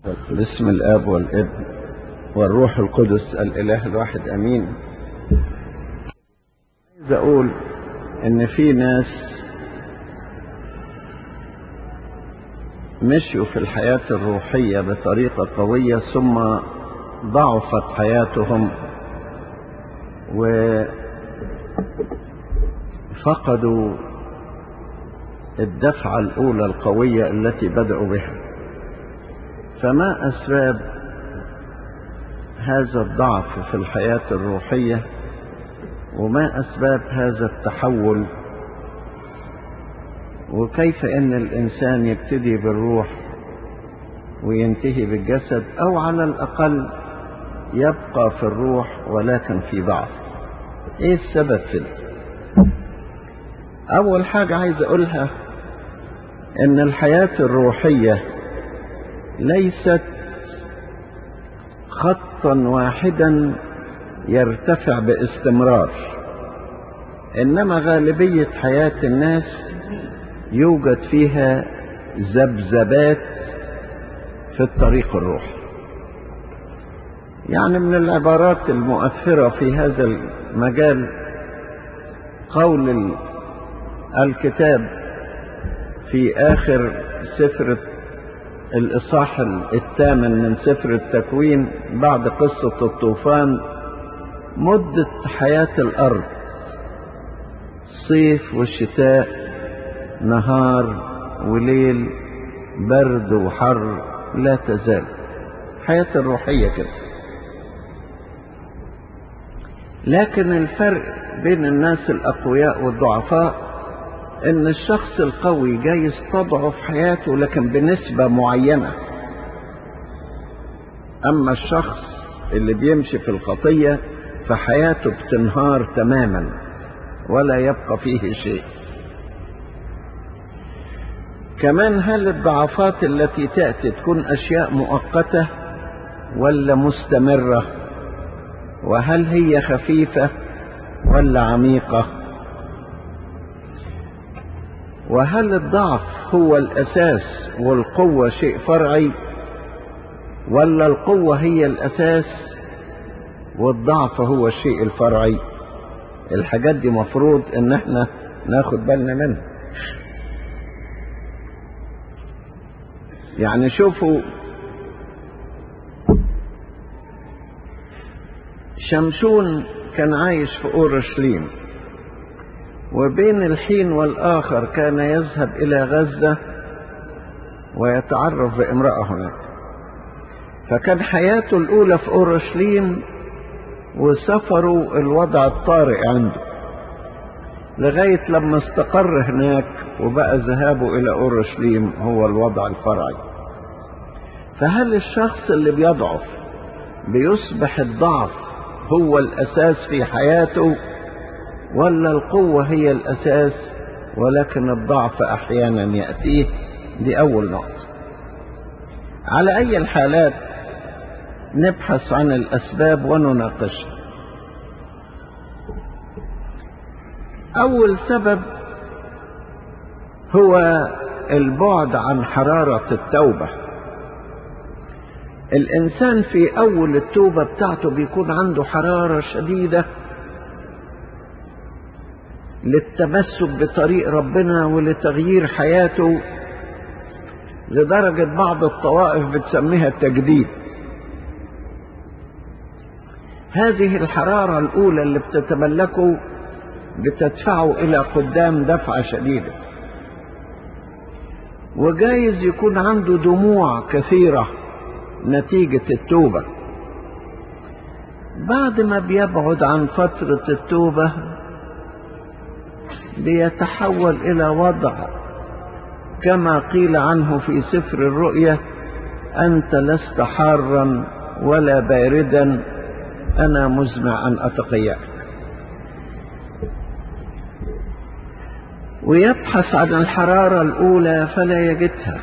باسم الاب والابن والروح القدس الاله الواحد امين عايز اقول ان في ناس مشوا في الحياة الروحية بطريقة قوية ثم ضعفت حياتهم وفقدوا الدفعة الأولى القوية التي بدأوا بها فما أسباب هذا الضعف في الحياة الروحية وما أسباب هذا التحول وكيف أن الإنسان يبتدي بالروح وينتهي بالجسد أو على الأقل يبقى في الروح ولكن في ضعف إيه السبب في ده؟ أول حاجة عايز أقولها إن الحياة الروحية ليست خطا واحدا يرتفع باستمرار انما غالبيه حياه الناس يوجد فيها ذبذبات في الطريق الروحي يعني من العبارات المؤثره في هذا المجال قول الكتاب في اخر سفر الإصحاح الثامن من سفر التكوين بعد قصة الطوفان مدة حياة الأرض صيف وشتاء نهار وليل برد وحر لا تزال حياة الروحية كده لكن الفرق بين الناس الأقوياء والضعفاء ان الشخص القوي جايز تضعف حياته لكن بنسبة معينة اما الشخص اللي بيمشي في الخطية فحياته بتنهار تماما ولا يبقى فيه شيء كمان هل الضعفات التي تأتي تكون أشياء مؤقتة ولا مستمرة وهل هي خفيفة ولا عميقة وهل الضعف هو الأساس والقوة شيء فرعي ولا القوة هي الأساس والضعف هو الشيء الفرعي الحاجات دي مفروض ان احنا ناخد بالنا منها يعني شوفوا شمشون كان عايش في اورشليم وبين الحين والآخر كان يذهب إلى غزة ويتعرف بامرأة هناك فكان حياته الأولى في أورشليم وسفره الوضع الطارئ عنده لغاية لما استقر هناك وبقى ذهابه إلى أورشليم هو الوضع الفرعي فهل الشخص اللي بيضعف بيصبح الضعف هو الأساس في حياته ولا القوة هي الأساس ولكن الضعف أحيانا يأتيه دي أول نقطة على أي الحالات نبحث عن الأسباب ونناقشها أول سبب هو البعد عن حرارة التوبة الإنسان في أول التوبة بتاعته بيكون عنده حرارة شديدة للتمسك بطريق ربنا ولتغيير حياته لدرجة بعض الطوائف بتسميها التجديد هذه الحرارة الأولى اللي بتتملكه بتدفعه إلى قدام دفعة شديدة وجايز يكون عنده دموع كثيرة نتيجة التوبة بعد ما بيبعد عن فترة التوبة ليتحول الى وضع كما قيل عنه في سفر الرؤيا انت لست حارا ولا باردا انا مزمع ان اتقياك ويبحث عن الحراره الاولى فلا يجدها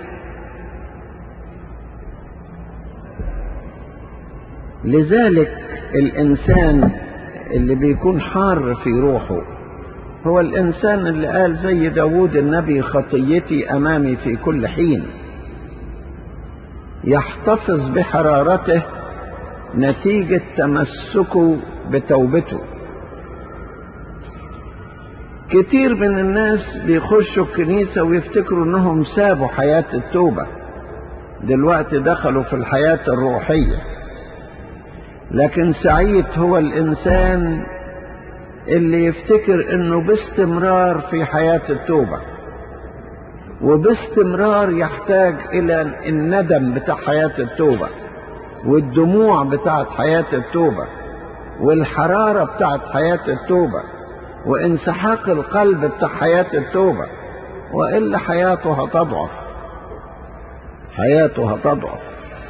لذلك الانسان اللي بيكون حار في روحه هو الإنسان اللي قال زي داود النبي خطيتي أمامي في كل حين يحتفظ بحرارته نتيجة تمسكه بتوبته كتير من الناس بيخشوا الكنيسة ويفتكروا انهم سابوا حياة التوبة دلوقتي دخلوا في الحياة الروحية لكن سعيد هو الانسان اللي يفتكر انه باستمرار في حياة التوبة وباستمرار يحتاج الى الندم بتاع حياة التوبة والدموع بتاعت حياة التوبة والحرارة بتاعت حياة التوبة وانسحاق القلب بتاع حياة التوبة وإلا حياته هتضعف حياته هتضعف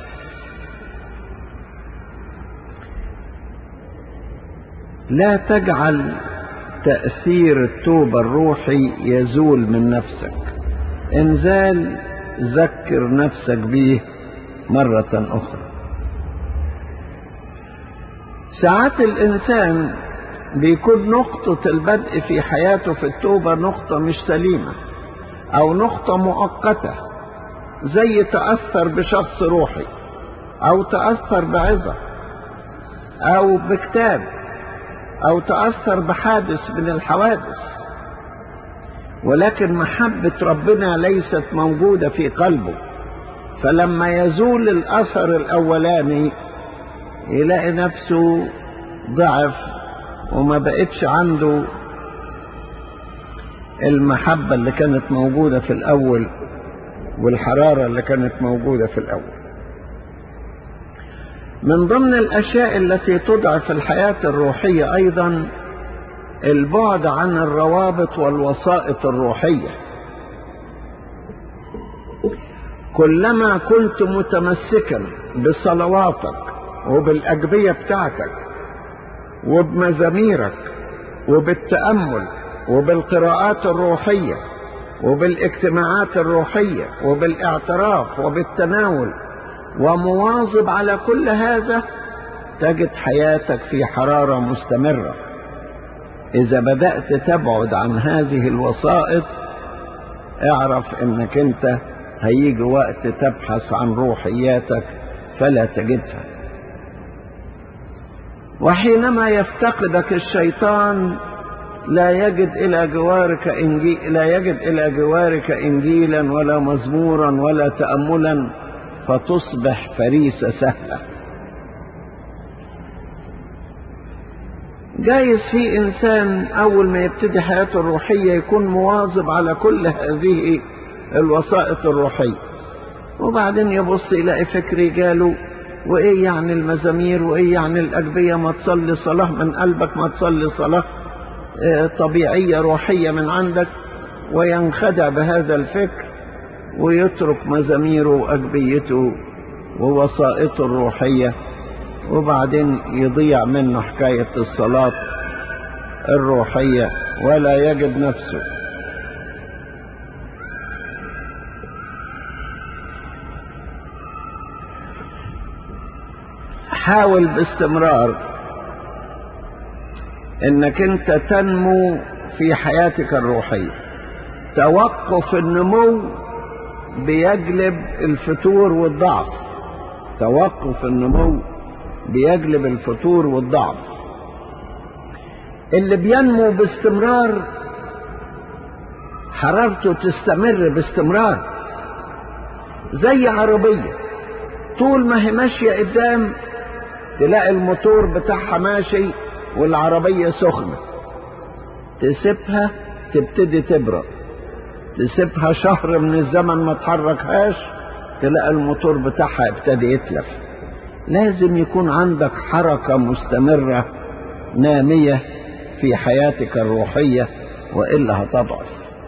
لا تجعل تأثير التوبة الروحي يزول من نفسك انزال ذكر نفسك به مرة أخرى ساعات الإنسان بيكون نقطة البدء في حياته في التوبة نقطة مش سليمة أو نقطة مؤقتة زي تأثر بشخص روحي أو تأثر بعظة أو بكتاب أو تأثر بحادث من الحوادث ولكن محبة ربنا ليست موجودة في قلبه فلما يزول الأثر الأولاني يلاقي نفسه ضعف وما بقتش عنده المحبة اللي كانت موجودة في الأول والحرارة اللي كانت موجودة في الأول من ضمن الأشياء التي تضعف الحياة الروحية أيضا البعد عن الروابط والوسائط الروحية كلما كنت متمسكا بصلواتك وبالأجبية بتاعتك وبمزاميرك وبالتأمل وبالقراءات الروحية وبالاجتماعات الروحية وبالاعتراف وبالتناول ومواظب على كل هذا تجد حياتك في حرارة مستمرة إذا بدأت تبعد عن هذه الوسائط اعرف انك انت هيجي وقت تبحث عن روحياتك فلا تجدها وحينما يفتقدك الشيطان لا يجد إلى جوارك إنجيل لا يجد إلى جوارك إنجيلا ولا مزمورا ولا تأملا فتصبح فريسة سهلة جايز في إنسان أول ما يبتدي حياته الروحية يكون مواظب على كل هذه الوسائط الروحية وبعدين يبص يلاقي فكري جاله وإيه يعني المزامير وإيه يعني الأجبية ما تصلي صلاة من قلبك ما تصلي صلاة طبيعية روحية من عندك وينخدع بهذا الفكر ويترك مزاميره وأجبيته ووسائطه الروحية وبعدين يضيع منه حكاية الصلاة الروحية ولا يجد نفسه حاول باستمرار انك انت تنمو في حياتك الروحية توقف النمو بيجلب الفتور والضعف توقف النمو بيجلب الفتور والضعف اللي بينمو باستمرار حرارته تستمر باستمرار زي عربية طول ما هي ماشية قدام تلاقي الموتور بتاعها ماشي والعربية سخنة تسيبها تبتدي تبرد تسيبها شهر من الزمن ما تحركهاش تلاقي الموتور بتاعها ابتدي يتلف لازم يكون عندك حركة مستمرة نامية في حياتك الروحية وإلا هتضعف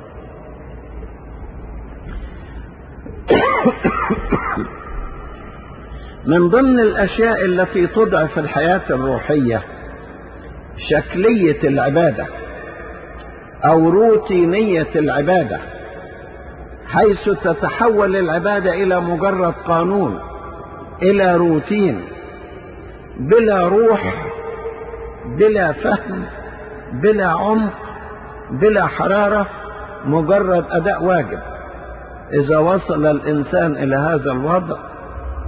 من ضمن الأشياء التي تضعف الحياة الروحية شكلية العبادة أو روتينية العبادة حيث تتحول العبادة إلى مجرد قانون إلى روتين بلا روح بلا فهم بلا عمق بلا حرارة مجرد أداء واجب إذا وصل الإنسان إلى هذا الوضع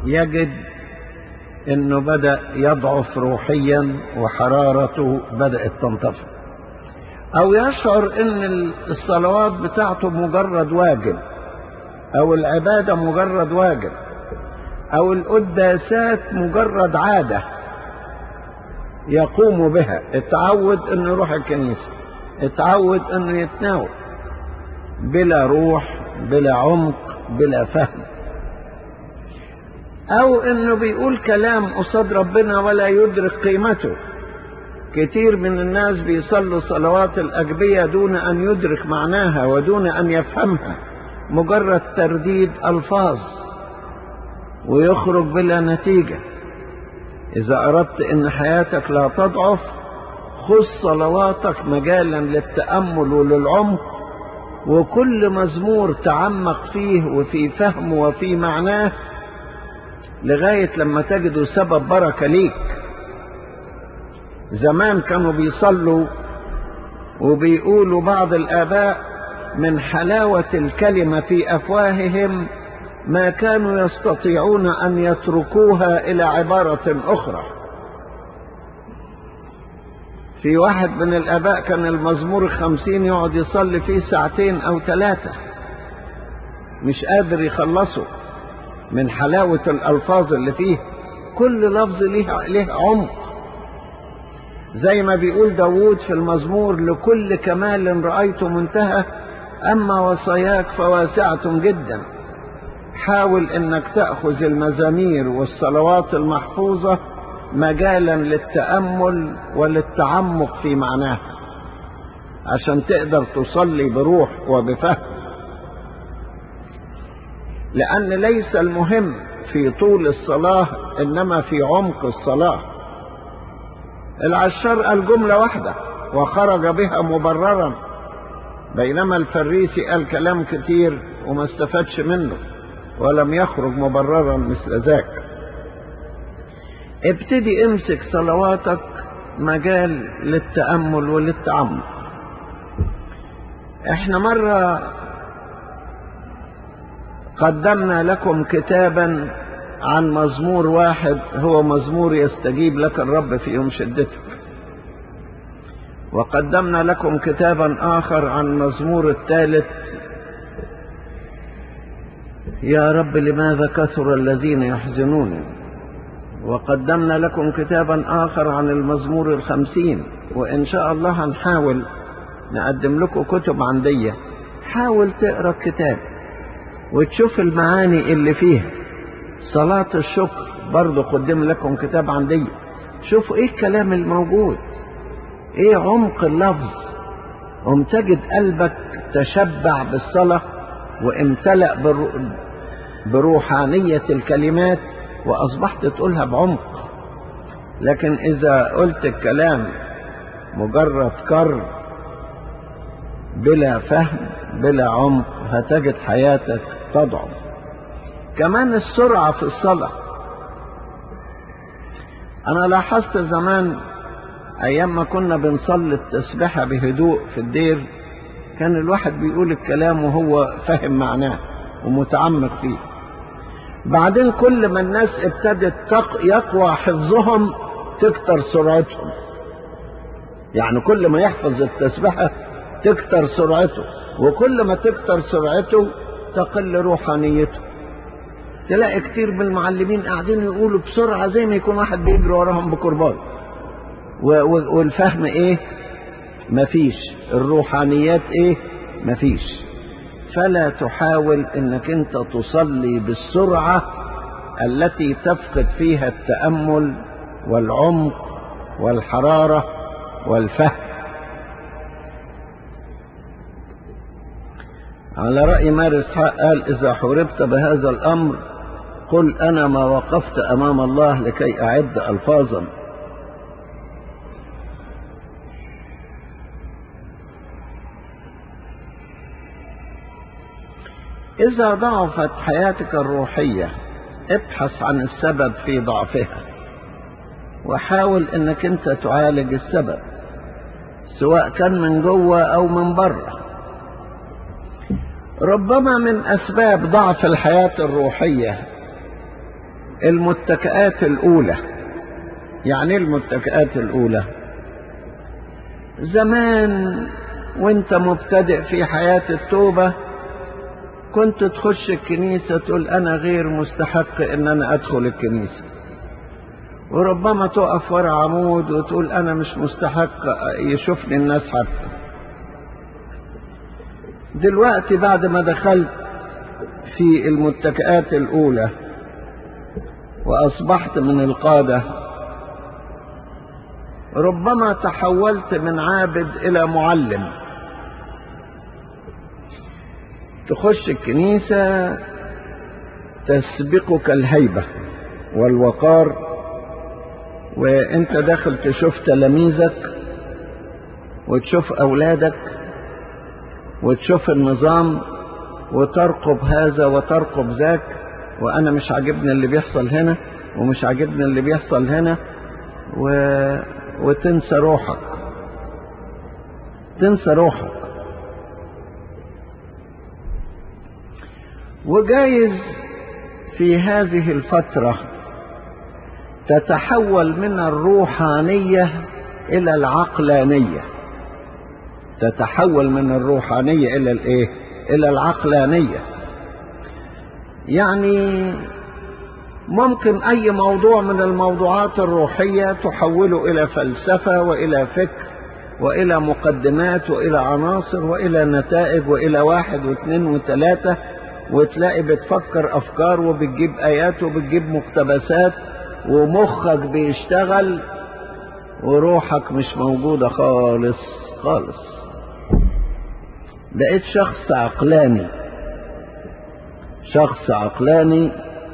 يجد انه بدأ يضعف روحيا وحرارته بدأت تنطفئ او يشعر ان الصلوات بتاعته مجرد واجب او العبادة مجرد واجب او القداسات مجرد عادة يقوم بها اتعود انه يروح الكنيسة اتعود انه يتناول بلا روح بلا عمق بلا فهم او انه بيقول كلام قصاد ربنا ولا يدرك قيمته كتير من الناس بيصلوا صلوات الاجبيه دون ان يدرك معناها ودون ان يفهمها مجرد ترديد الفاظ ويخرج بلا نتيجه اذا اردت ان حياتك لا تضعف خذ صلواتك مجالا للتامل وللعمق وكل مزمور تعمق فيه وفي فهمه وفي معناه لغاية لما تجدوا سبب بركة ليك زمان كانوا بيصلوا وبيقولوا بعض الآباء من حلاوة الكلمة في أفواههم ما كانوا يستطيعون أن يتركوها إلى عبارة أخرى في واحد من الآباء كان المزمور الخمسين يقعد يصلي فيه ساعتين أو ثلاثة مش قادر يخلصه من حلاوة الألفاظ اللي فيه كل لفظ ليه, ليه عمق زي ما بيقول داوود في المزمور لكل كمال رأيت منتهى أما وصاياك فواسعة جدا حاول انك تأخذ المزامير والصلوات المحفوظة مجالا للتأمل وللتعمق في معناها عشان تقدر تصلي بروح وبفهم لأن ليس المهم في طول الصلاة إنما في عمق الصلاة العشار قال جملة واحدة وخرج بها مبررا بينما الفريسي قال كلام كتير وما استفادش منه ولم يخرج مبررا مثل ذاك ابتدي امسك صلواتك مجال للتأمل وللتعمق احنا مرة قدمنا لكم كتابا عن مزمور واحد هو مزمور يستجيب لك الرب في يوم شدتك وقدمنا لكم كتابا آخر عن مزمور الثالث يا رب لماذا كثر الذين يحزنون وقدمنا لكم كتابا آخر عن المزمور الخمسين وإن شاء الله هنحاول نقدم لكم كتب عندية حاول تقرأ الكتاب وتشوف المعاني اللي فيها صلاة الشكر برضو قدم لكم كتاب عندية شوفوا ايه الكلام الموجود ايه عمق اللفظ قم تجد قلبك تشبع بالصلاة وامتلأ بروحانية الكلمات وأصبحت تقولها بعمق لكن إذا قلت الكلام مجرد كر بلا فهم بلا عمق هتجد حياتك تضعف كمان السرعة في الصلاة أنا لاحظت زمان أيام ما كنا بنصلي التسبيحة بهدوء في الدير كان الواحد بيقول الكلام وهو فاهم معناه ومتعمق فيه بعدين كل ما الناس ابتدت يقوى حفظهم تكتر سرعتهم يعني كل ما يحفظ التسبيحة تكتر سرعته وكل ما تكتر سرعته تقل روحانيته تلاقي كتير من المعلمين قاعدين يقولوا بسرعة زي ما يكون واحد بيجري وراهم بكرباج والفهم ايه مفيش الروحانيات ايه مفيش فلا تحاول انك انت تصلي بالسرعة التي تفقد فيها التأمل والعمق والحرارة والفهم على رأي مار إسحاق قال إذا حوربت بهذا الأمر قل أنا ما وقفت أمام الله لكي أعد ألفاظا إذا ضعفت حياتك الروحية ابحث عن السبب في ضعفها وحاول انك انت تعالج السبب سواء كان من جوه او من بره ربما من اسباب ضعف الحياة الروحية المتكئات الأولى يعني ايه المتكئات الأولى زمان وانت مبتدئ في حياة التوبة كنت تخش الكنيسة تقول أنا غير مستحق إن أنا أدخل الكنيسة وربما تقف ورا عمود وتقول أنا مش مستحق يشوفني الناس حتى دلوقتي بعد ما دخلت في المتكئات الأولى وأصبحت من القادة ربما تحولت من عابد إلى معلم تخش الكنيسة تسبقك الهيبة والوقار وانت داخل تشوف تلاميذك وتشوف أولادك وتشوف النظام وترقب هذا وترقب ذاك وأنا مش عاجبني اللي بيحصل هنا ومش عاجبني اللي بيحصل هنا و... وتنسى روحك تنسى روحك وجايز في هذه الفترة تتحول من الروحانية إلى العقلانية تتحول من الروحانية إلى الإيه؟ إلى العقلانية يعني ممكن أي موضوع من الموضوعات الروحية تحوله إلى فلسفة وإلى فكر وإلى مقدمات وإلى عناصر وإلى نتائج وإلى واحد واثنين وثلاثة وتلاقي بتفكر أفكار وبتجيب آيات وبتجيب مقتبسات ومخك بيشتغل وروحك مش موجودة خالص خالص بقيت شخص عقلاني شخص عقلاني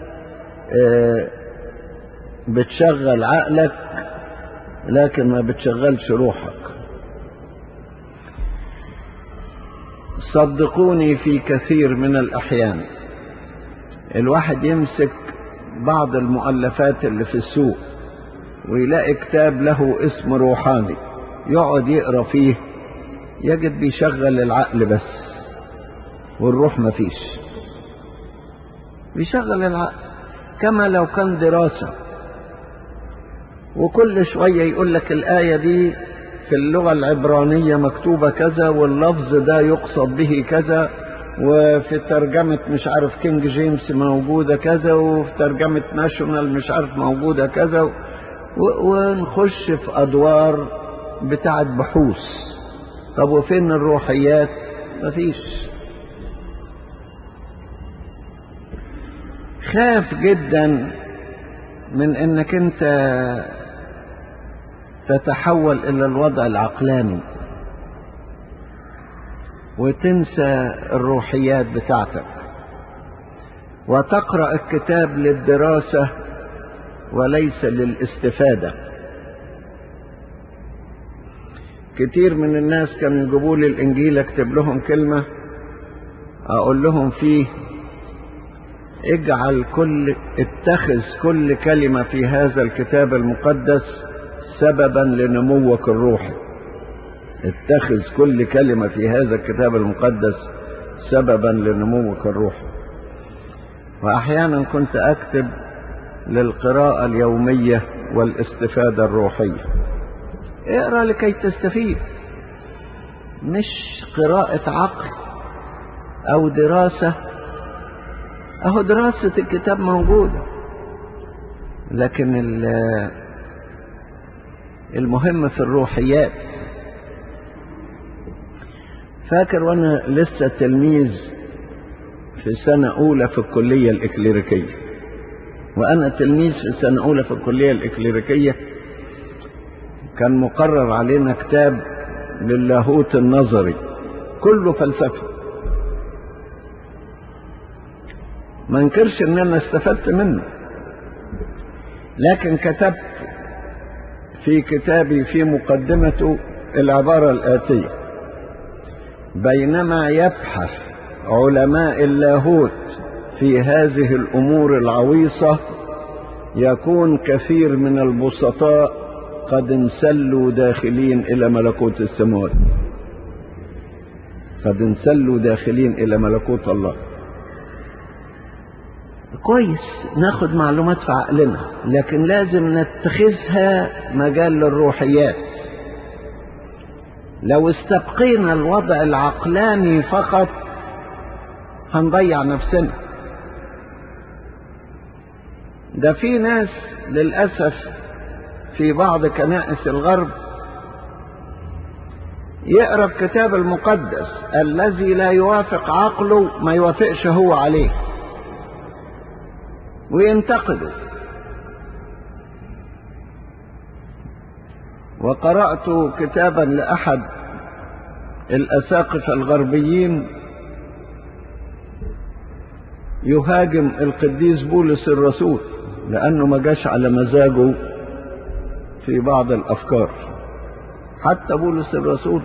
بتشغل عقلك لكن ما بتشغلش روحك صدقوني في كثير من الأحيان الواحد يمسك بعض المؤلفات اللي في السوق ويلاقي كتاب له اسم روحاني يقعد يقرا فيه يجد بيشغل العقل بس والروح مفيش بيشغل العقل كما لو كان دراسة وكل شوية يقول لك الآية دي في اللغة العبرانية مكتوبة كذا واللفظ ده يقصد به كذا وفي ترجمة مش عارف كينج جيمس موجودة كذا وفي ترجمة ناشونال مش عارف موجودة كذا ونخش في أدوار بتاعت بحوث طب وفين الروحيات مفيش خاف جدا من انك انت تتحول الى الوضع العقلاني وتنسى الروحيات بتاعتك وتقرا الكتاب للدراسه وليس للاستفاده كتير من الناس كانوا يجيبوا لي الانجيل اكتب لهم كلمه اقول لهم فيه اجعل كل اتخذ كل كلمه في هذا الكتاب المقدس سببا لنموك الروحي اتخذ كل كلمة في هذا الكتاب المقدس سببا لنموك الروحي وأحيانا كنت أكتب للقراءة اليومية والاستفادة الروحية اقرأ لكي تستفيد مش قراءة عقل أو دراسة أهو دراسة الكتاب موجودة لكن المهم في الروحيات فاكر وانا لسه تلميذ في سنة أولى في الكلية الإكليريكية وأنا تلميذ في سنة أولى في الكلية الإكليريكية كان مقرر علينا كتاب للاهوت النظري كله فلسفة ما انكرش ان انا استفدت منه لكن كتبت في كتابي في مقدمته العبارة الآتية بينما يبحث علماء اللاهوت في هذه الأمور العويصة يكون كثير من البسطاء قد انسلوا داخلين إلى ملكوت السماوات قد انسلوا داخلين إلى ملكوت الله كويس ناخد معلومات في عقلنا لكن لازم نتخذها مجال للروحيات لو استبقينا الوضع العقلاني فقط هنضيع نفسنا ده في ناس للأسف في بعض كنائس الغرب يقرا الكتاب المقدس الذي لا يوافق عقله ما يوافقش هو عليه وينتقده وقرأت كتابا لأحد الأساقفة الغربيين يهاجم القديس بولس الرسول لأنه ما جاش على مزاجه في بعض الأفكار حتى بولس الرسول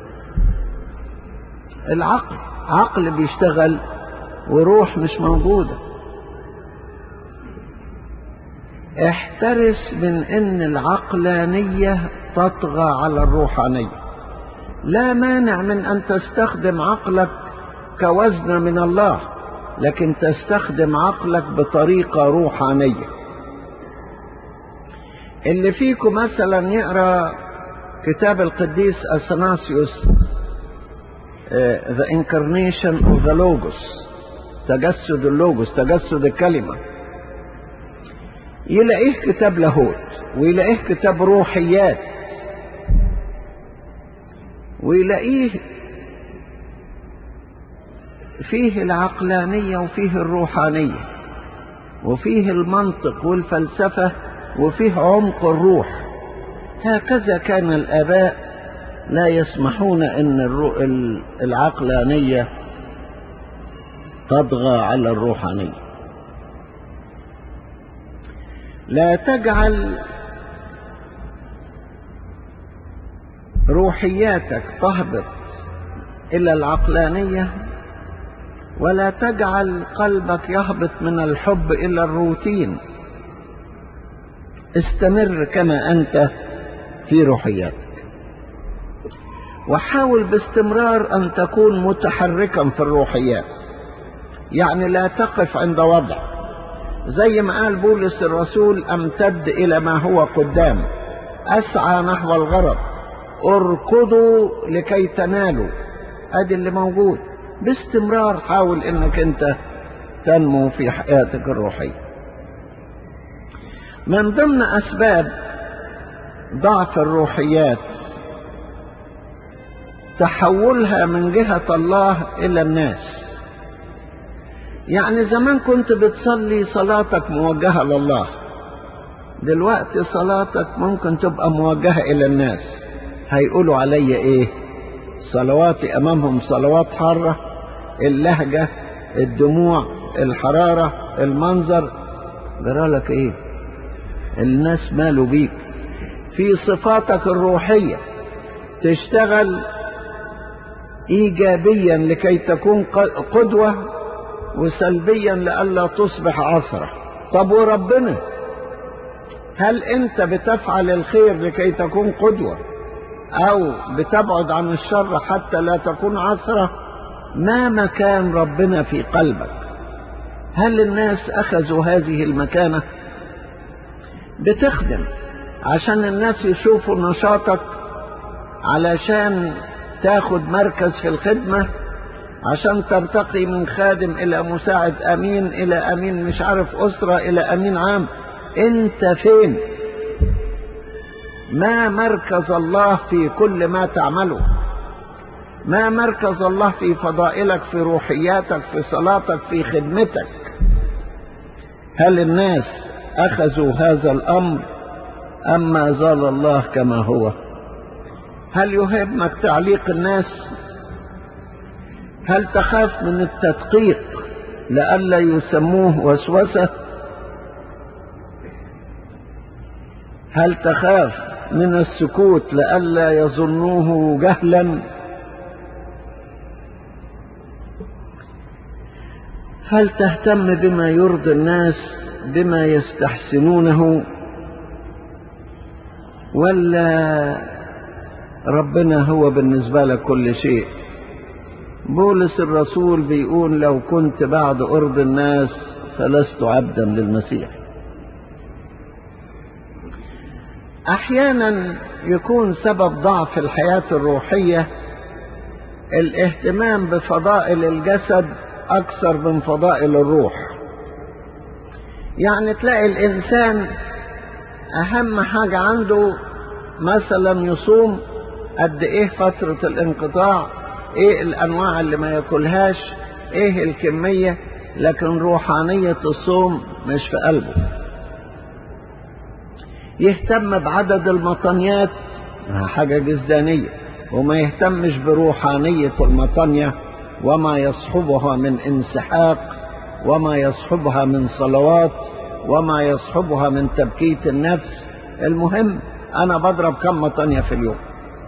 العقل عقل بيشتغل وروح مش موجوده احترس من ان العقلانيه تطغى على الروحانيه لا مانع من ان تستخدم عقلك كوزن من الله لكن تستخدم عقلك بطريقه روحانيه اللي فيكم مثلا يقرا كتاب القديس اثناسيوس ذا انكارنيشن اوف ذا لوجوس تجسد اللوجوس تجسد الكلمه يلاقيه كتاب لاهوت ويلاقيه كتاب روحيات ويلاقيه فيه العقلانية وفيه الروحانية وفيه المنطق والفلسفة وفيه عمق الروح هكذا كان الآباء لا يسمحون أن العقلانية تطغى على الروحانيه لا تجعل روحياتك تهبط الى العقلانيه ولا تجعل قلبك يهبط من الحب الى الروتين استمر كما انت في روحياتك وحاول باستمرار ان تكون متحركا في الروحيات يعني لا تقف عند وضع زي ما قال بولس الرسول امتد الى ما هو قدام اسعى نحو الغرض اركضوا لكي تنالوا ادي اللي موجود باستمرار حاول انك انت تنمو في حياتك الروحيه من ضمن اسباب ضعف الروحيات تحولها من جهه الله الى الناس يعني زمان كنت بتصلي صلاتك موجهة لله دلوقتي صلاتك ممكن تبقى موجهة إلى الناس هيقولوا علي إيه صلواتي أمامهم صلوات حارة اللهجة الدموع الحرارة المنظر جرالك إيه الناس مالوا بيك في صفاتك الروحية تشتغل إيجابيا لكي تكون قدوة وسلبيا لئلا تصبح عثرة طب وربنا هل انت بتفعل الخير لكي تكون قدوة او بتبعد عن الشر حتى لا تكون عثرة ما مكان ربنا في قلبك هل الناس اخذوا هذه المكانة بتخدم عشان الناس يشوفوا نشاطك علشان تاخد مركز في الخدمه عشان ترتقي من خادم الى مساعد امين الى امين مش عارف اسره الى امين عام انت فين ما مركز الله في كل ما تعمله ما مركز الله في فضائلك في روحياتك في صلاتك في خدمتك هل الناس اخذوا هذا الامر ام ما زال الله كما هو هل يهمك تعليق الناس هل تخاف من التدقيق لئلا يسموه وسوسه هل تخاف من السكوت لئلا يظنوه جهلا هل تهتم بما يرضي الناس بما يستحسنونه ولا ربنا هو بالنسبه لك كل شيء بولس الرسول بيقول لو كنت بعد أرض الناس فلست عبدا للمسيح احيانا يكون سبب ضعف الحياه الروحيه الاهتمام بفضائل الجسد اكثر من فضائل الروح يعني تلاقي الانسان اهم حاجه عنده مثلا يصوم قد ايه فتره الانقطاع ايه الانواع اللي ما ياكلهاش ايه الكميه لكن روحانيه الصوم مش في قلبه يهتم بعدد المطنيات حاجة جزدانية وما يهتمش بروحانية المطنية وما يصحبها من انسحاق وما يصحبها من صلوات وما يصحبها من تبكيت النفس المهم أنا بضرب كم مطنية في اليوم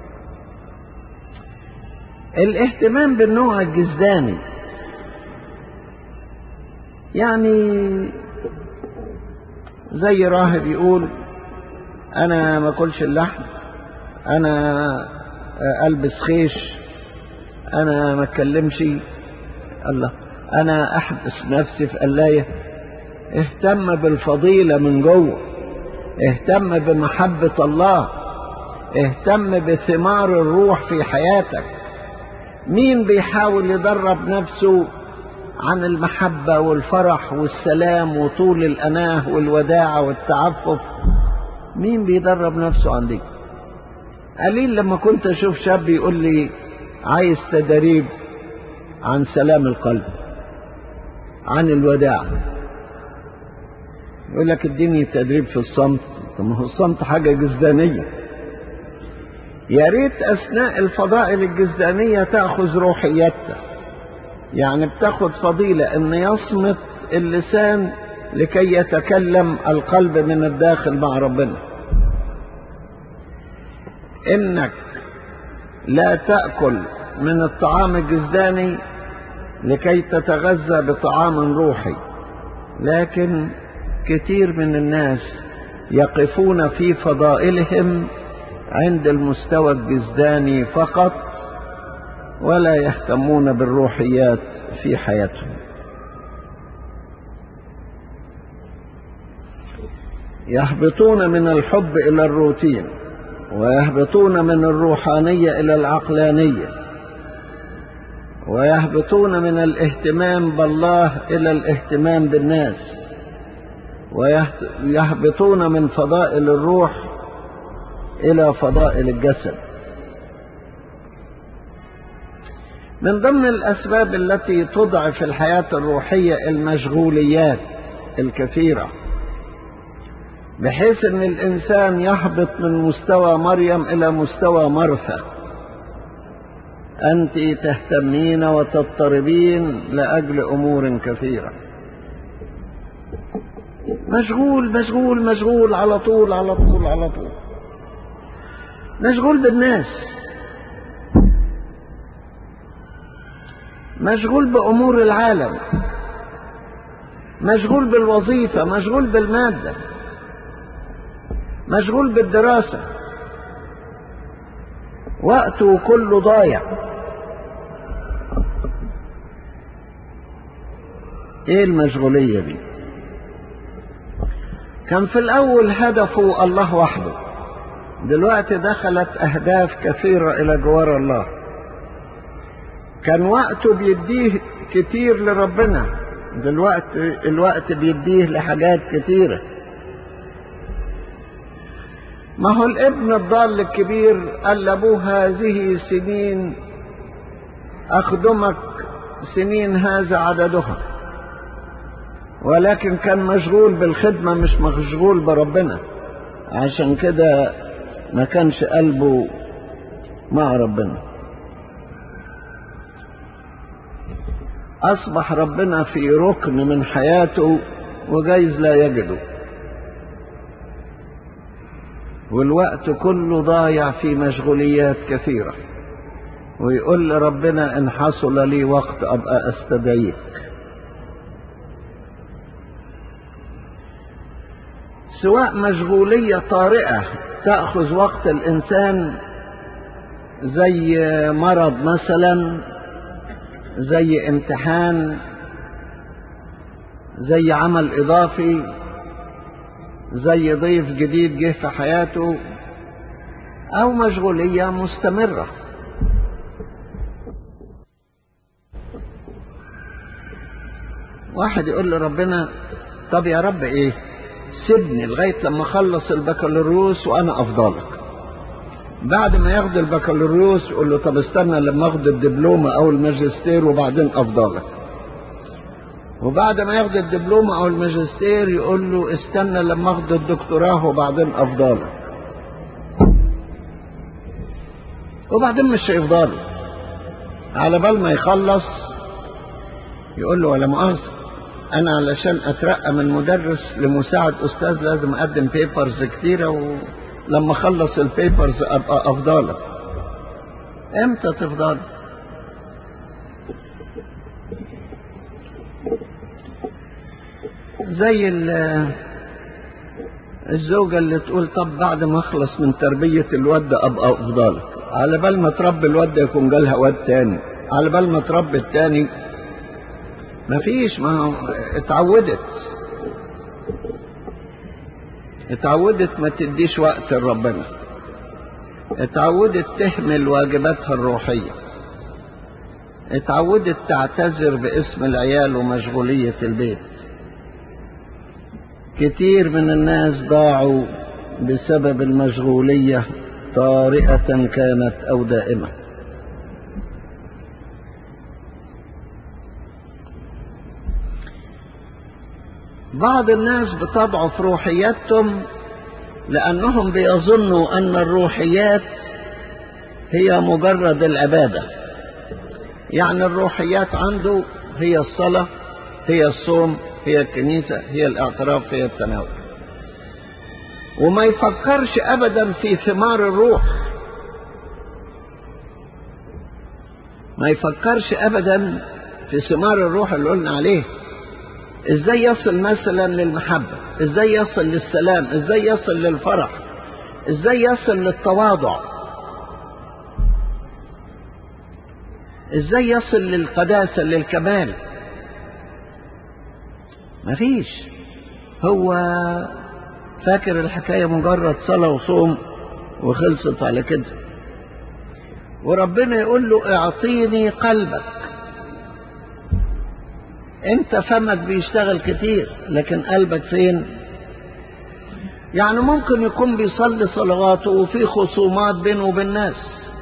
الاهتمام بالنوع الجزداني يعني زي راهب يقول انا ما اكلش اللحم انا البس خيش انا ما اتكلمش الله انا احبس نفسي في قلايه اهتم بالفضيله من جوه اهتم بمحبه الله اهتم بثمار الروح في حياتك مين بيحاول يدرب نفسه عن المحبه والفرح والسلام وطول الاناه والوداعه والتعفف مين بيدرب نفسه عن دي قليل لما كنت اشوف شاب يقول لي عايز تدريب عن سلام القلب عن الوداع يقول لك اديني تدريب في الصمت طب ما هو الصمت حاجة جزدانية يا ريت أثناء الفضائل الجزدانية تأخذ روحيتها يعني بتاخد فضيلة إن يصمت اللسان لكي يتكلم القلب من الداخل مع ربنا انك لا تاكل من الطعام الجسداني لكي تتغذى بطعام روحي لكن كثير من الناس يقفون في فضائلهم عند المستوى الجسداني فقط ولا يهتمون بالروحيات في حياتهم يهبطون من الحب الى الروتين ويهبطون من الروحانيه الى العقلانيه ويهبطون من الاهتمام بالله الى الاهتمام بالناس ويهبطون من فضائل الروح الى فضائل الجسد من ضمن الاسباب التي تضعف الحياه الروحيه المشغوليات الكثيره بحيث ان الانسان يهبط من مستوى مريم الى مستوى مرثى انت تهتمين وتضطربين لاجل امور كثيره مشغول مشغول مشغول على طول على طول على طول مشغول بالناس مشغول بامور العالم مشغول بالوظيفه مشغول بالماده مشغول بالدراسة وقته كله ضايع ايه المشغولية دي كان في الاول هدفه الله وحده دلوقتي دخلت اهداف كثيرة الى جوار الله كان وقته بيديه كتير لربنا دلوقتي الوقت بيديه لحاجات كتيره ما هو الابن الضال الكبير قال لابوه هذه سنين اخدمك سنين هذا عددها ولكن كان مشغول بالخدمة مش مشغول بربنا عشان كده ما كانش قلبه مع ربنا أصبح ربنا في ركن من حياته وجايز لا يجده والوقت كله ضايع في مشغوليات كثيرة ويقول لربنا إن حصل لي وقت أبقى أستدعيك سواء مشغولية طارئة تأخذ وقت الإنسان زي مرض مثلا زي امتحان زي عمل إضافي زي ضيف جديد جه في حياته أو مشغولية مستمرة واحد يقول لربنا طب يا رب ايه سيبني لغاية لما اخلص البكالوريوس وانا افضلك بعد ما ياخد البكالوريوس يقول له طب استنى لما اخد الدبلومة او الماجستير وبعدين افضلك وبعد ما ياخد الدبلومة او الماجستير يقول له استنى لما اخد الدكتوراه وبعدين افضلك وبعدين مش هيفضل على بال ما يخلص يقول له ولا مؤاخذة انا علشان اترقى من مدرس لمساعد استاذ لازم اقدم بيبرز كتيره ولما اخلص البيبرز ابقى افضلك امتى تفضل زي الزوجة اللي تقول طب بعد ما اخلص من تربية الواد ابقى افضلك على بال ما تربي الواد يكون جالها واد تاني على بال ما تربي التاني مفيش ما اتعودت اتعودت ما تديش وقت لربنا اتعودت تهمل واجباتها الروحية اتعودت تعتذر باسم العيال ومشغولية البيت كتير من الناس ضاعوا بسبب المشغولية طارئة كانت أو دائمة بعض الناس بتضعف روحياتهم لأنهم بيظنوا أن الروحيات هي مجرد العبادة يعني الروحيات عنده هي الصلاة هي الصوم هي الكنيسة هي الاعتراف هي التناول وما يفكرش أبدا في ثمار الروح ما يفكرش أبدا في ثمار الروح اللي قلنا عليه ازاي يصل مثلا للمحبة ازاي يصل للسلام ازاي يصل للفرح ازاي يصل للتواضع ازاي يصل للقداسة للكمال مفيش هو فاكر الحكاية مجرد صلاة وصوم وخلصت على كده وربنا يقول له اعطيني قلبك انت فمك بيشتغل كتير لكن قلبك فين يعني ممكن يكون بيصلي صلواته وفي خصومات بينه وبين الناس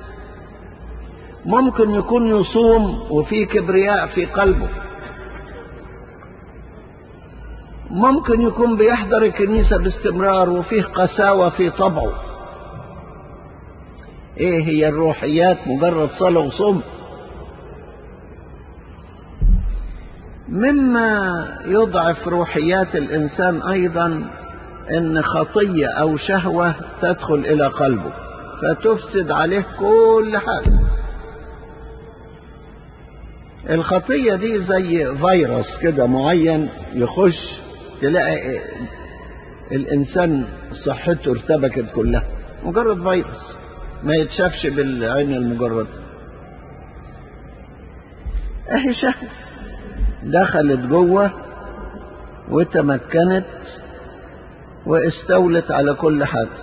ممكن يكون يصوم وفي كبرياء في قلبه ممكن يكون بيحضر الكنيسة باستمرار وفيه قساوة في طبعه ايه هي الروحيات مجرد صلاة وصوم مما يضعف روحيات الإنسان أيضا إن خطية أو شهوة تدخل إلى قلبه فتفسد عليه كل حاجة الخطية دي زي فيروس كده معين يخش تلاقي الإنسان صحته ارتبكت كلها مجرد فيروس ما يتشافش بالعين المجرد اهي شهوة دخلت جوه وتمكنت واستولت على كل حاجة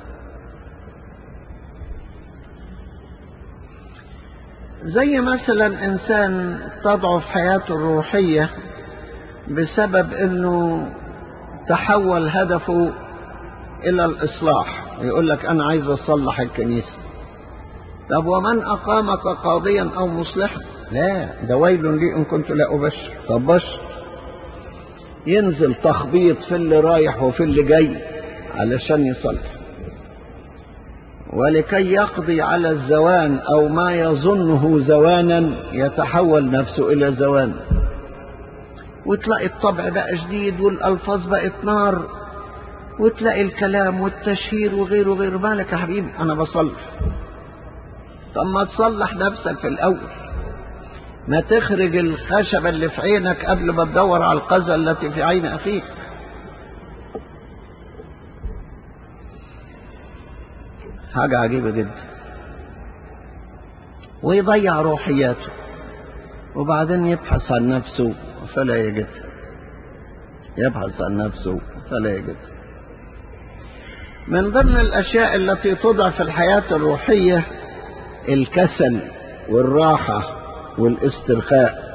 زي مثلا انسان تضعف حياته الروحية بسبب انه تحول هدفه الى الاصلاح يقول لك انا عايز اصلح الكنيسة طب ومن اقامك قاضيا او مصلحا لا ده ويل لي ان كنت لا ابشر طب بشر ينزل تخبيط في اللي رايح وفي اللي جاي علشان يصلح ولكي يقضي على الزوان او ما يظنه زوانا يتحول نفسه الى زوان وتلاقي الطبع بقى شديد والالفاظ بقت نار وتلاقي الكلام والتشهير وغيره وغيره مالك يا حبيبي انا بصلح طب ما تصلح نفسك في الاول ما تخرج الخشبة اللي في عينك قبل ما تدور على القذى التي في عين أخيك حاجة عجيبة جدا ويضيع روحياته وبعدين يبحث عن نفسه فلا يجدها يبحث عن نفسه فلا يجد من ضمن الأشياء التي تضعف الحياة الروحية الكسل والراحة والاسترخاء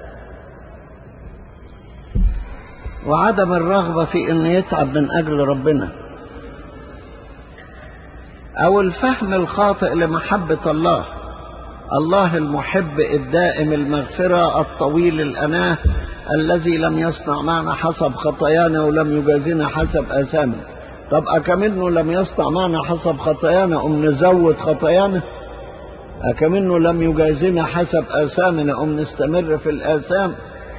وعدم الرغبة في أن يتعب من أجل ربنا أو الفهم الخاطئ لمحبة الله الله المحب الدائم المغفرة الطويل الأناه الذي لم يصنع معنا حسب خطايانا ولم يجازنا حسب آثامنا طب أكمنه لم يصنع معنا حسب خطايانا أم نزود خطايانا أكمنه لم يجازنا حسب آثامنا أم نستمر في الآثام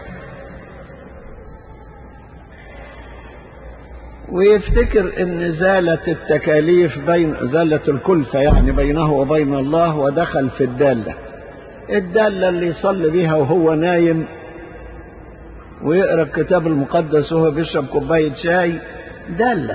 ويفتكر ان زالت التكاليف بين زالت الكلفة يعني بينه وبين الله ودخل في الدالة الدالة اللي يصلي بيها وهو نايم ويقرا الكتاب المقدس وهو بيشرب كوباية شاي دالة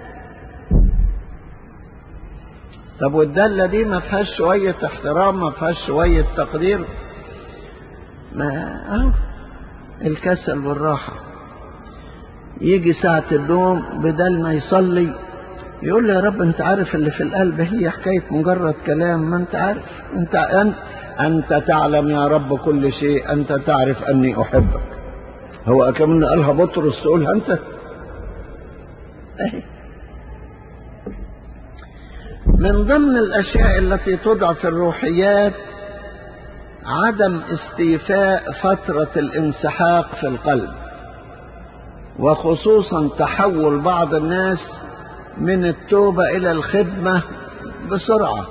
طب والدالة دي ما فيهاش شوية احترام ما فيهاش شوية تقدير ما أهو الكسل والراحة يجي ساعة النوم بدل ما يصلي يقول له يا رب انت عارف اللي في القلب هي حكاية مجرد كلام ما انت عارف انت انت, انت تعلم يا رب كل شيء انت تعرف اني احبك هو كمان قالها بطرس تقولها انت اهي من ضمن الاشياء التي تضعف الروحيات عدم استيفاء فترة الانسحاق في القلب وخصوصا تحول بعض الناس من التوبة إلى الخدمة بسرعة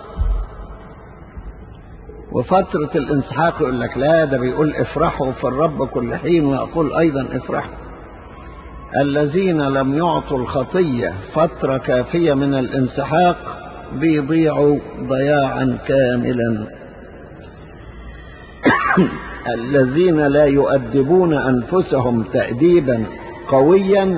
وفترة الانسحاق يقول لك لا ده بيقول افرحوا في الرب كل حين ويقول أيضا افرحوا الذين لم يعطوا الخطية فترة كافية من الانسحاق بيضيعوا ضياعا كاملا الذين لا يؤدبون أنفسهم تأديبا قويا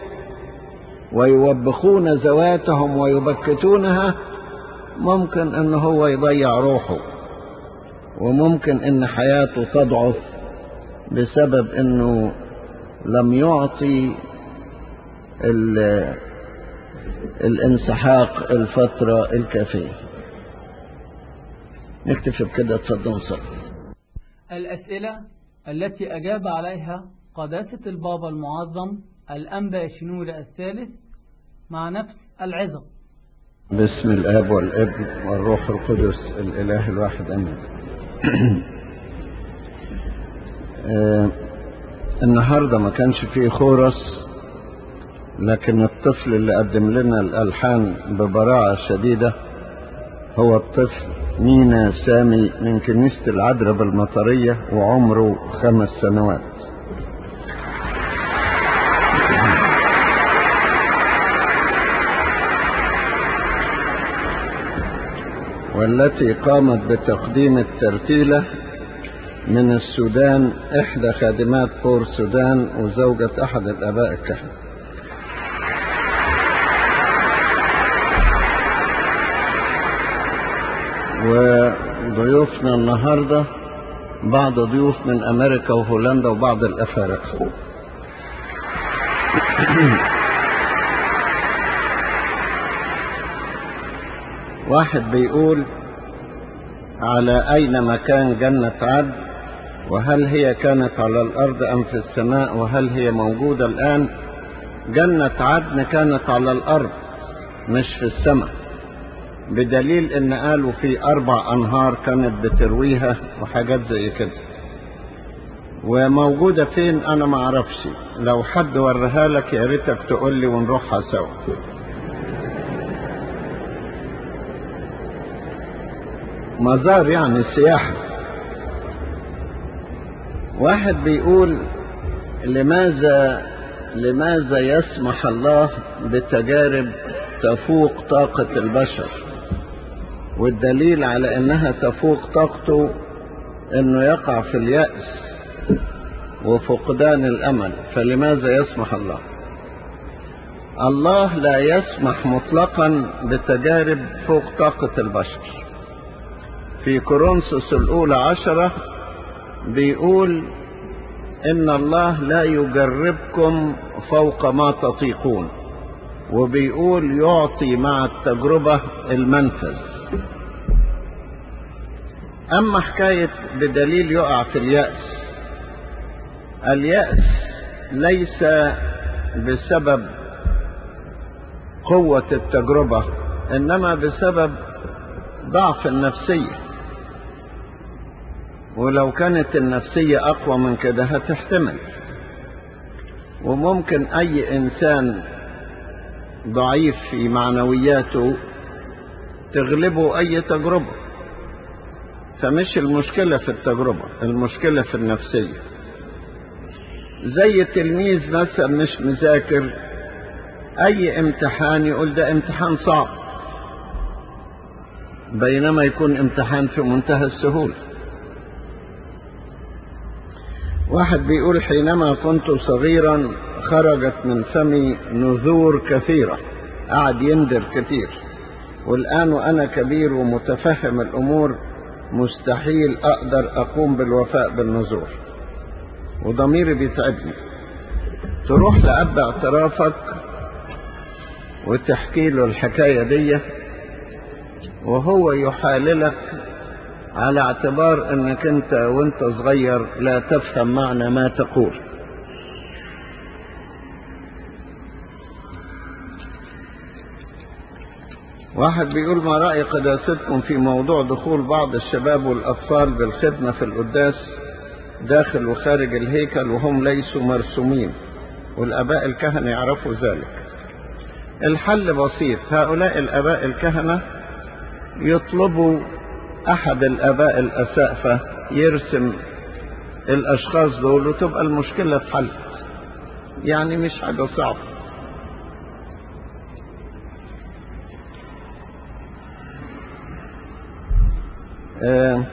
ويوبخون ذواتهم ويبكتونها ممكن ان هو يضيع روحه وممكن ان حياته تضعف بسبب انه لم يعطي الانسحاق الفترة الكافية نكتفي بكده اتفضل صلي الأسئلة التي أجاب عليها قداسة البابا المعظم الأنبا شنودة الثالث مع نفس العظم بسم الآب والابن والروح القدس الإله الواحد أمين آه النهاردة ما كانش فيه خورس لكن الطفل اللي قدم لنا الألحان ببراعة شديدة هو الطفل مينا سامي من كنيسة العذراء بالمطرية وعمره خمس سنوات والتي قامت بتقديم الترتيلة من السودان إحدى خادمات بور السودان وزوجة أحد الآباء الكهنة وضيوفنا النهاردة بعض ضيوف من أمريكا وهولندا وبعض الأفارقة واحد بيقول على أين مكان جنة عدن وهل هي كانت على الأرض أم في السماء وهل هي موجودة الآن جنة عدن كانت على الأرض مش في السماء بدليل ان قالوا في اربع انهار كانت بترويها وحاجات زي كده وموجودة فين انا ما اعرفش لو حد وريها لك يا ريتك تقول لي ونروحها سوا مزار يعني سياحة واحد بيقول لماذا لماذا يسمح الله بتجارب تفوق طاقة البشر والدليل على انها تفوق طاقته انه يقع في اليأس وفقدان الامل فلماذا يسمح الله الله لا يسمح مطلقا بتجارب فوق طاقة البشر في كورنثوس الأولى عشرة بيقول إن الله لا يجربكم فوق ما تطيقون وبيقول يعطي مع التجربة المنفذ أما حكاية بدليل يقع في اليأس اليأس ليس بسبب قوة التجربة إنما بسبب ضعف النفسية ولو كانت النفسية أقوى من كده هتحتمل وممكن أي إنسان ضعيف في معنوياته تغلبه أي تجربة فمش المشكلة في التجربة المشكلة في النفسية زي التلميذ مثلا مش مذاكر أي امتحان يقول ده امتحان صعب بينما يكون امتحان في منتهى السهولة واحد بيقول حينما كنت صغيرا خرجت من فمي نذور كثيرة قعد يندر كتير والآن وأنا كبير ومتفهم الأمور مستحيل أقدر أقوم بالوفاء بالنذور وضميري بيتعبني تروح لأب اعترافك وتحكي له الحكاية دي وهو يحاللك على اعتبار انك انت وانت صغير لا تفهم معنى ما تقول واحد بيقول ما رأي قداستكم في موضوع دخول بعض الشباب والأطفال بالخدمة في القداس داخل وخارج الهيكل وهم ليسوا مرسومين والآباء الكهنة يعرفوا ذلك الحل بسيط هؤلاء الآباء الكهنة يطلبوا أحد الآباء الأسافة يرسم الأشخاص دول وتبقى المشكلة اتحلت يعني مش حاجة صعبة آه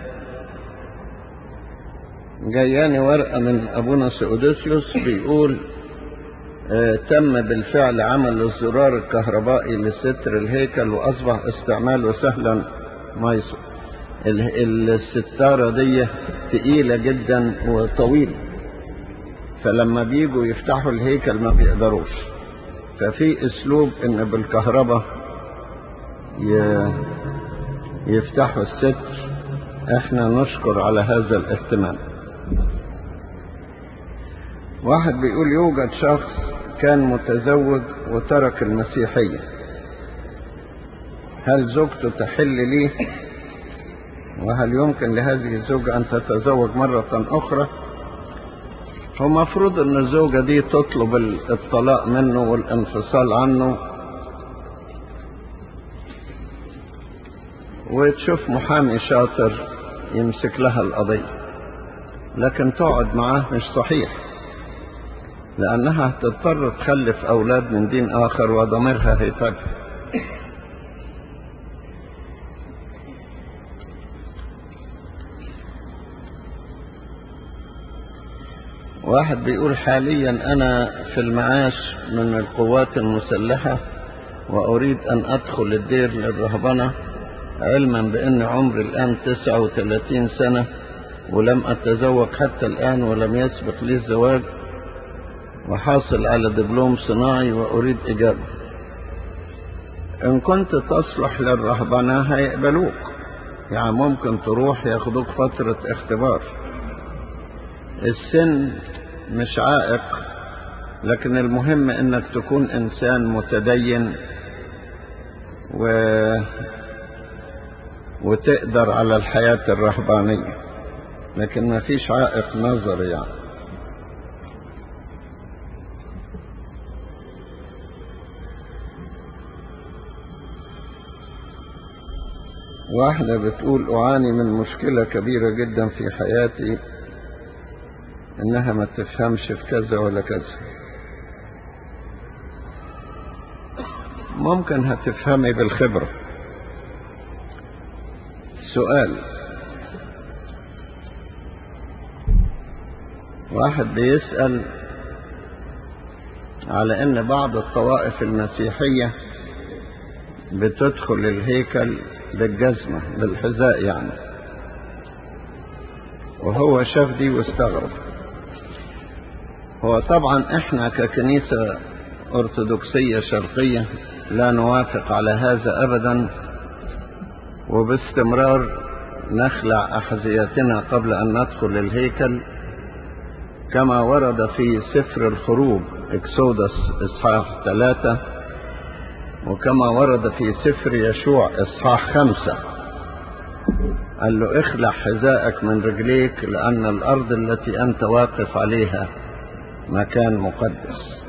جاياني ورقة من أبونا سيودوسيوس بيقول آه تم بالفعل عمل الزرار الكهربائي لستر الهيكل وأصبح استعماله سهلا ميسر الستارة دي تقيلة جدا وطويلة فلما بيجوا يفتحوا الهيكل ما بيقدروش ففي اسلوب ان بالكهرباء يفتحوا الستر احنا نشكر على هذا الاهتمام واحد بيقول يوجد شخص كان متزوج وترك المسيحية هل زوجته تحل ليه وهل يمكن لهذه الزوجة أن تتزوج مرة أخرى هو مفروض أن الزوجة دي تطلب الطلاق منه والانفصال عنه وتشوف محامي شاطر يمسك لها القضية لكن تقعد معاه مش صحيح لأنها هتضطر تخلف أولاد من دين آخر وضميرها هيتعب واحد بيقول حاليا أنا في المعاش من القوات المسلحة وأريد أن أدخل الدير للرهبنة علما بأن عمري الآن 39 سنة ولم أتزوج حتى الآن ولم يسبق لي الزواج وحاصل على دبلوم صناعي وأريد إجابة إن كنت تصلح للرهبنة هيقبلوك يعني ممكن تروح ياخدوك فترة اختبار السن مش عائق لكن المهم انك تكون انسان متدين و... وتقدر على الحياة الرهبانية لكن ما فيش عائق نظري يعني واحدة بتقول أعاني من مشكلة كبيرة جدا في حياتي إنها ما تفهمش في كذا ولا كذا ممكن هتفهمي بالخبرة سؤال واحد بيسأل على ان بعض الطوائف المسيحية بتدخل الهيكل بالجزمة بالحذاء يعني وهو شاف دي واستغرب هو طبعا احنا ككنيسة ارثوذكسية شرقية لا نوافق على هذا ابدا وباستمرار نخلع احذيتنا قبل ان ندخل الهيكل كما ورد في سفر الخروج اكسودس اصحاح ثلاثة وكما ورد في سفر يشوع اصحاح خمسة قال له اخلع حذاءك من رجليك لان الارض التي انت واقف عليها مكان مقدس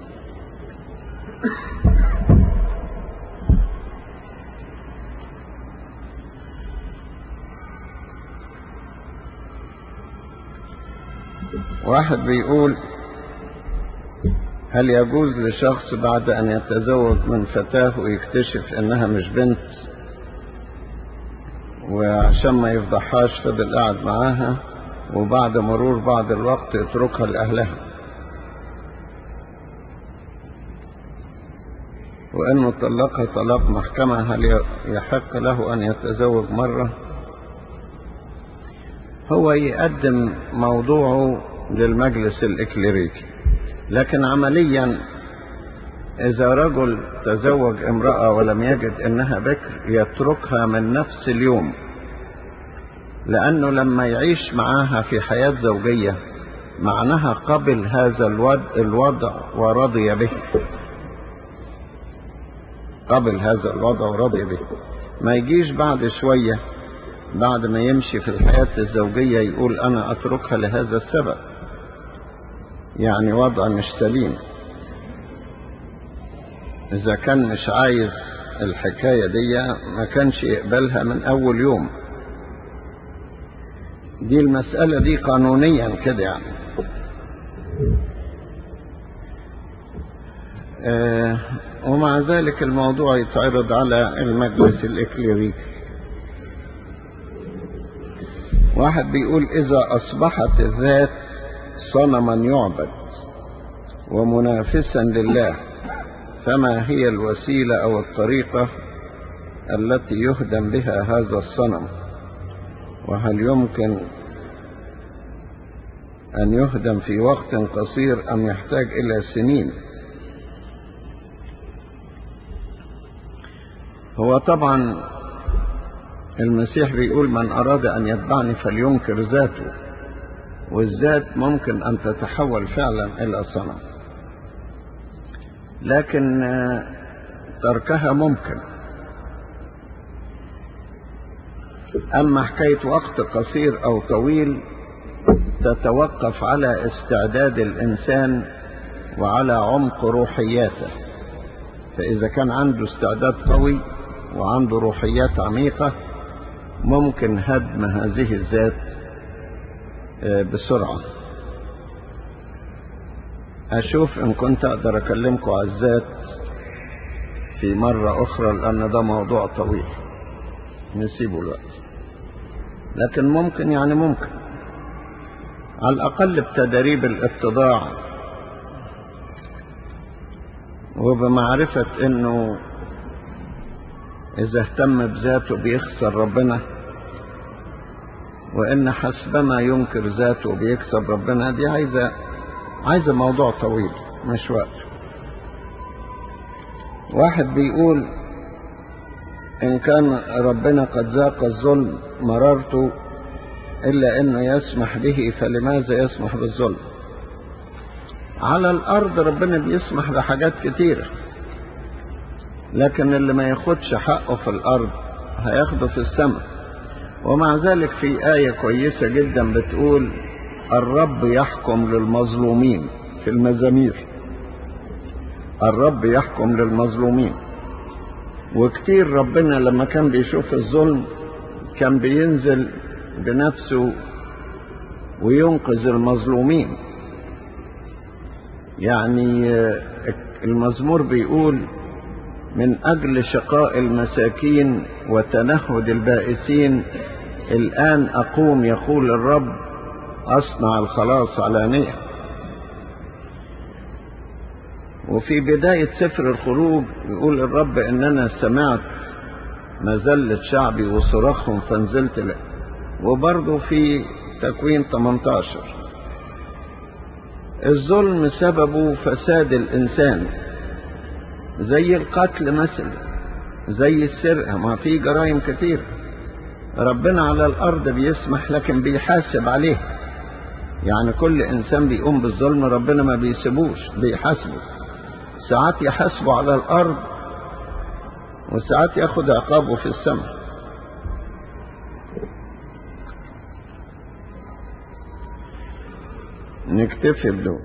واحد بيقول هل يجوز لشخص بعد ان يتزوج من فتاة ويكتشف انها مش بنت وعشان ما يفضحهاش فضل قاعد معاها وبعد مرور بعض الوقت يتركها لأهلها وإنه طلقها طلاق محكمة هل يحق له أن يتزوج مرة هو يقدم موضوعه للمجلس الإكليريكي لكن عمليا إذا رجل تزوج امرأة ولم يجد إنها بكر يتركها من نفس اليوم لأنه لما يعيش معاها في حياة زوجية معناها قبل هذا الوضع ورضي به قبل هذا الوضع ورضي به ما يجيش بعد شوية بعد ما يمشي في الحياة الزوجية يقول أنا أتركها لهذا السبب يعني وضع مش سليم إذا كان مش عايز الحكاية دي ما كانش يقبلها من أول يوم دي المسألة دي قانونيا كده يعني آه ومع ذلك الموضوع يتعرض على المجلس الإكليريكي واحد بيقول إذا أصبحت الذات صنما يعبد ومنافسا لله فما هي الوسيلة أو الطريقة التي يهدم بها هذا الصنم وهل يمكن أن يهدم في وقت قصير أم يحتاج إلى سنين هو طبعا المسيح بيقول من أراد أن يتبعني فلينكر ذاته والذات ممكن أن تتحول فعلا إلى صنم لكن تركها ممكن أما حكاية وقت قصير أو طويل تتوقف على استعداد الإنسان وعلى عمق روحياته فإذا كان عنده استعداد قوي وعنده روحيات عميقة ممكن هدم هذه الذات بسرعة أشوف إن كنت أقدر أكلمكم على الذات في مرة أخرى لأن ده موضوع طويل نسيبه الوقت لكن ممكن يعني ممكن على الأقل بتدريب الاتضاع وبمعرفة إنه إذا اهتم بذاته بيخسر ربنا وإن حسبما ينكر ذاته بيكسب ربنا دي عايزة عايزة موضوع طويل مش وقت واحد بيقول إن كان ربنا قد ذاق الظلم مررته إلا إنه يسمح به فلماذا يسمح بالظلم على الأرض ربنا بيسمح بحاجات كتيرة لكن اللي ما ياخدش حقه في الأرض هياخده في السماء ومع ذلك في آية كويسة جدا بتقول الرب يحكم للمظلومين في المزامير الرب يحكم للمظلومين وكتير ربنا لما كان بيشوف الظلم كان بينزل بنفسه وينقذ المظلومين يعني المزمور بيقول من أجل شقاء المساكين وتنهد البائسين الآن أقوم يقول الرب أصنع الخلاص علانية وفي بداية سفر الخروج يقول الرب إننا سمعت مذلة شعبي وصراخهم فنزلت له وبرضه في تكوين 18 الظلم سببه فساد الإنسان زي القتل مثلا زي السرقة ما في جرائم كتير ربنا على الأرض بيسمح لكن بيحاسب عليه يعني كل إنسان بيقوم بالظلم ربنا ما بيسيبوش بيحاسبه ساعات يحاسبه على الأرض وساعات ياخد عقابه في السماء نكتفي بدول